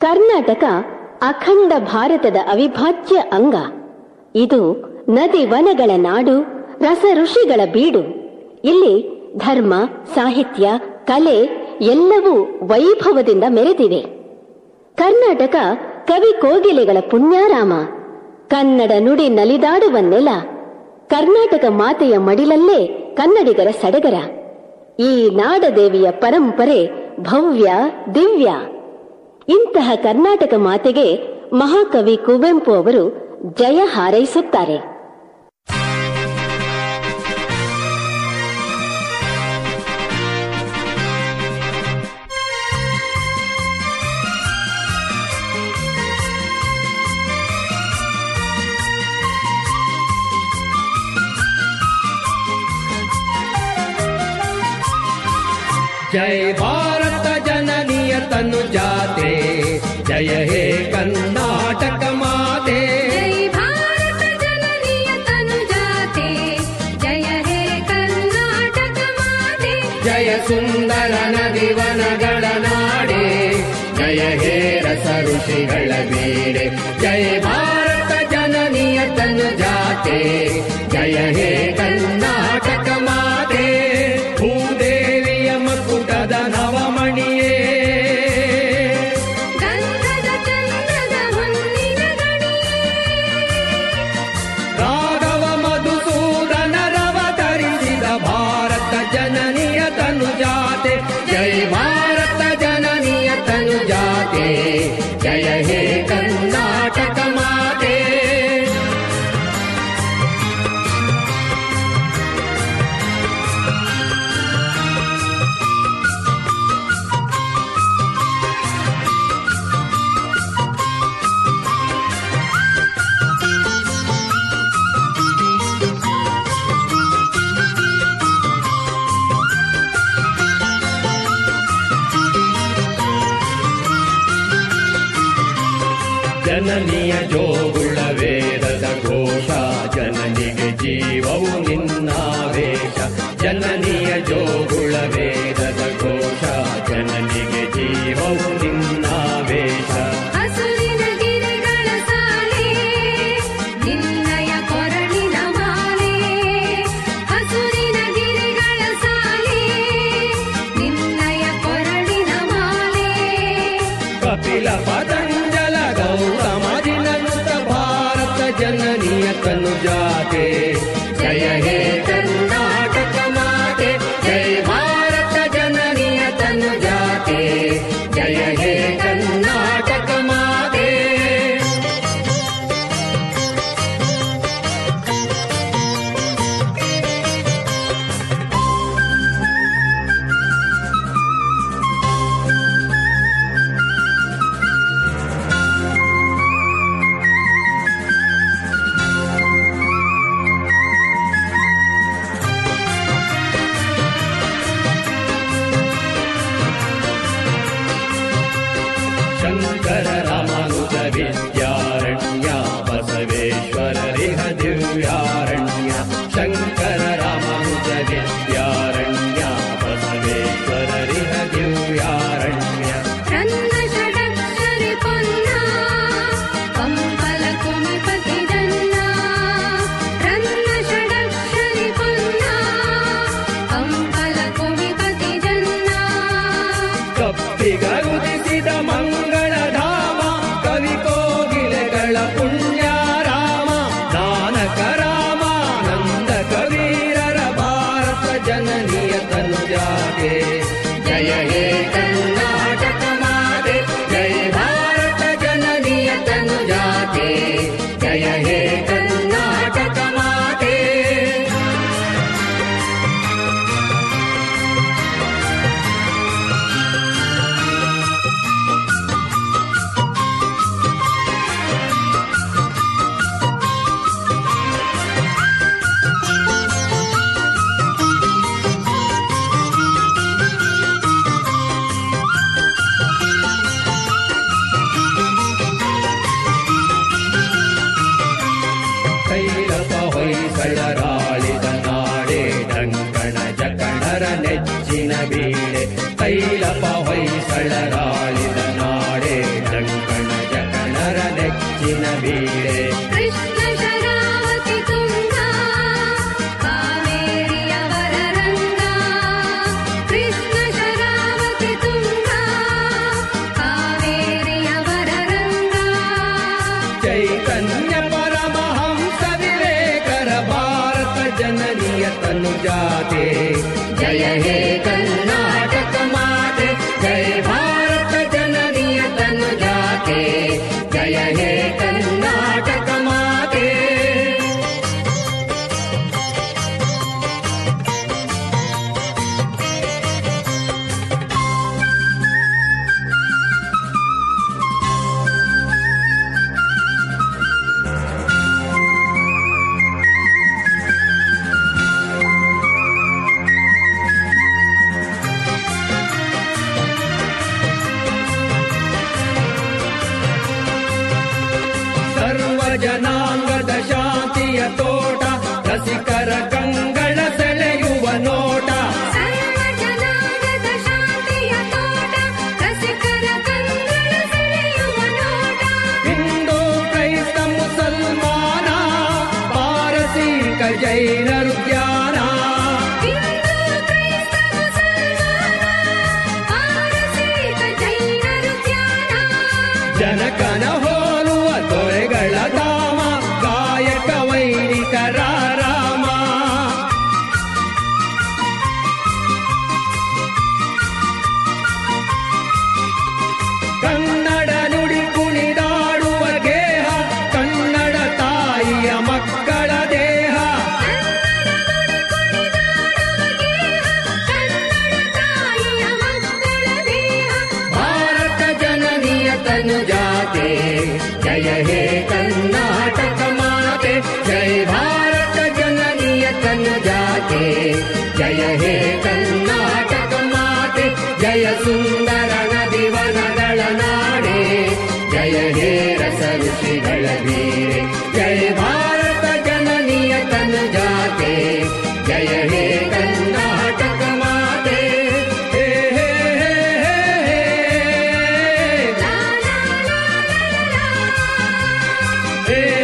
ಕರ್ನಾಟಕ ಅಖಂಡ ಭಾರತದ ಅವಿಭಾಜ್ಯ ಅಂಗ ಇದು ನದಿ ವನಗಳ ನಾಡು ರಸ ಋಷಿಗಳ ಬೀಡು ಇಲ್ಲಿ ಧರ್ಮ ಸಾಹಿತ್ಯ ಕಲೆ ಎಲ್ಲವೂ ವೈಭವದಿಂದ ಮೆರೆದಿವೆ ಕರ್ನಾಟಕ ಕವಿ ಕೋಗಿಲೆಗಳ ಪುಣ್ಯಾರಾಮ ಕನ್ನಡ ನುಡಿ ನಲಿದಾಡುವ ನೆಲ ಕರ್ನಾಟಕ ಮಾತೆಯ ಮಡಿಲಲ್ಲೇ ಕನ್ನಡಿಗರ ಸಡಗರ ಈ ನಾಡದೇವಿಯ ಪರಂಪರೆ ಭವ್ಯ ದಿವ್ಯ ಇಂತಹ ಕರ್ನಾಟಕ ಮಾತೆಗೆ ಮಹಾಕವಿ ಕುವೆಂಪು ಅವರು ಜಯ ಹಾರೈಸುತ್ತಾರೆ जय भारत जननीय तनु जाते जय हे कर्नाटक माते जय भारत जननीय तनुजाते जय हे कर्नाटक माते जय ಸುಂದರ ನದಿವನಗಳ ನಾಡೆ ಜಯ ಹೇ ರಸ ಋಷಿಗಳ ಬೀಡೆ ಜಯ ಭಾರತ ಜನನಿಯ ತನು ಜಾತೆ ಜಯ ಹೇ ಕರ್ನಾಟಕ ಮಾತೆ ಭೂದೇವಿಯ ಮಕುಟದ ನವಮಣಿಯೇ ಗಂಧದ ಚಂದ್ರದ ಹೊನ್ನಿನ ಗಣಿಯೇ ರಾಘವ ಮಧುಸೂದನರವತರಿಸಿದ ಭಾರತ ಜನನಿಯ ತನು ಜಾತೆ ಜಯ ಭಾರತ ಜನನಿಯ ತನು ಜಾತೆ ಜಯ ಹೇ ಕರ್ನಾಟಕ ಮಾತೆ ಜನನಿಯ ಜೋಗುಳ ವೇದದ ಘೋಷ ಜನನಿಗೆ ಜೀವವು ನಿನ್ನಾವೇಶ ಜನನಿಯ ಜೋಗುಳ ವೇದದ ಘೋಷ ಜನನಿಗೆ ಜೀವವು ನಿನ್ನಾವೇಶ ಹಸುರಿನ ಗಿರಿಗಳ ಸಾಲೆ ನಿನ್ನಯ ಕೊರಳಿನ ಮಾಲೆ ಹಸುರಿನ ಗಿರಿಗಳ ಸಾಲೆ ನಿನ್ನಯ ಕೊರಳಿನ ಮಾಲೆ ಕಪಿಲ ಪತಂಜಲ ಗೌತಮ ದಿನನುತ ಭಾರತ ಜನನಿಯ ತನು ಜಾತೆ ಜಯ ಹೇ ಕರ್ನಾಟಕ ಮಾತೆ ಜಯ ಭಾರತ ಜನನಿಯ ತನು ಜಾತೆ ಜಯ ಹೇ ಕರ್ನಾಟಕ ಮಾತೆ ಶಂಕರ ರಾಮಾನುಜ ವಿದ್ಯಾರಣ್ಯ ಬಸವೇಶ್ವರ ರಿಹ ದಿವ್ಯಾರಣ್ಯ ಶಂಕರ ರಾಮಾನುಜ ವಿದ್ಯಾರಣ್ಯ ಬಸವೇಶ್ವರ ರಿಹ ದಿವ್ಯಾರಣ್ಯ ರನ್ನ ಷಡಕ್ಷರಿ ಪೊನ್ನ ಪಂಪಲ ಕುಮಿಪತಿ ಜನ್ನ ರನ್ನ ಷಡಕ್ಷರಿ ಪೊನ್ನ ಪಂಪಲ ಕುಮಿಪತಿ ಜನ್ನ ಕಪ್ಪಿಗ ಉದಿಸಿದ ಮಂಗಳ ಧಾಮ ಅಣಜ ಕಣರ ನೆಚ್ಚಿನ ಬೀಡೆ ಕೃಷ್ಣ ಶರಾವತಿ ತುಂಗ ಕಾವೇರಿಯವರ ರಂಗ ಕೃಷ್ಣ ಶರಾವತಿ ತುಂಗ ಕಾವೇರಿಯವರ ರಂಗ ಚೈತನ್ಯ ಪರಮಹಂಸ ವಿವೇಕರ ಭಾರತ ಜನನಿಯ ತನು ಜಾತೆ ಜಯ ಹೇ ಕರ್ನಾಟಕ ಮಾತೆ ಜಯ ಭಾರತ ಜನನಿಯ ತನು ಜಾತೆ ಜಯ ಹೇ ಕರ್ನಾಟಕ ಮಾತೆ ಸರ್ವ ಜನಾಂಗದ ಶಾಂತಿಯ ತೋಟ ರಸಿಕರ ಕಂಗಳ ಸೆಳೆಯುವ ನೋಟ ಸರ್ವ ಜನಾಂಗದ ಶಾಂತಿಯ ತೋಟ ರಸಿಕರ ಕಂಗಳ ಸೆಳೆಯುವ ನೋಟ ಹಿಂದೂ ಕ್ರೈಸ್ತ ಮುಸಲ್ಮಾನ ಪಾರಸೀಕ ಜೈನರು ಜ್ಞಾನ ಹಿಂದೂ ಕ್ರೈಸ್ತ ಮುಸಲ್ಮಾನ ಪಾರಸೀಕ ಜೈನರು ಧ್ಯಾನ ಜನಕನ ಹೋಲುವ ದೊರೆಗಳ ಧಾಮ ಗಾಯಕ ವೈಣಿಕರ ರಾಮ ಕನ್ನಡ ನುಡಿ ಕುಣಿದಾಡುವ ಗೇಹ ಕನ್ನಡ ತಾಯಿಯ ಮಕ್ಕಳ ದೇಹ ಕನ್ನಡ ತಾಯಿಯ ಮಕ್ಕಳ ದೇಹ ಭಾರತ ಜನನಿಯ ತನು ಜಾತೆ ಜಯ ಹೇ ಕರ್ನಾಟಕ ಮಾತೆ ಜಯ ಭಾರತ ಜನನಿಯ ತನು ಜಾತೆ ಜಯ ಹೇ ಕರ್ನಾಟಕ ಮಾತೆ ಜಯ ಸುಂದರ ನದಿ ವನಗಳ ನಾಡೆ ಜಯ ಹೇ ರಸ ಋಷಿಗಳ ವೀರೆ ಜಯ ಭಾರತ ಜನನಿಯ ತನು ಜಾತೆ ಜಯ ಹೇ ಕರ್ನಾಟಕ ಮಾತೆ ಹೇ ಹೇ ಹೇ ಹೇ ಹೇ ಲಾ ಲಾ ಲಾ ಲಾ ಲಾ ಹೇ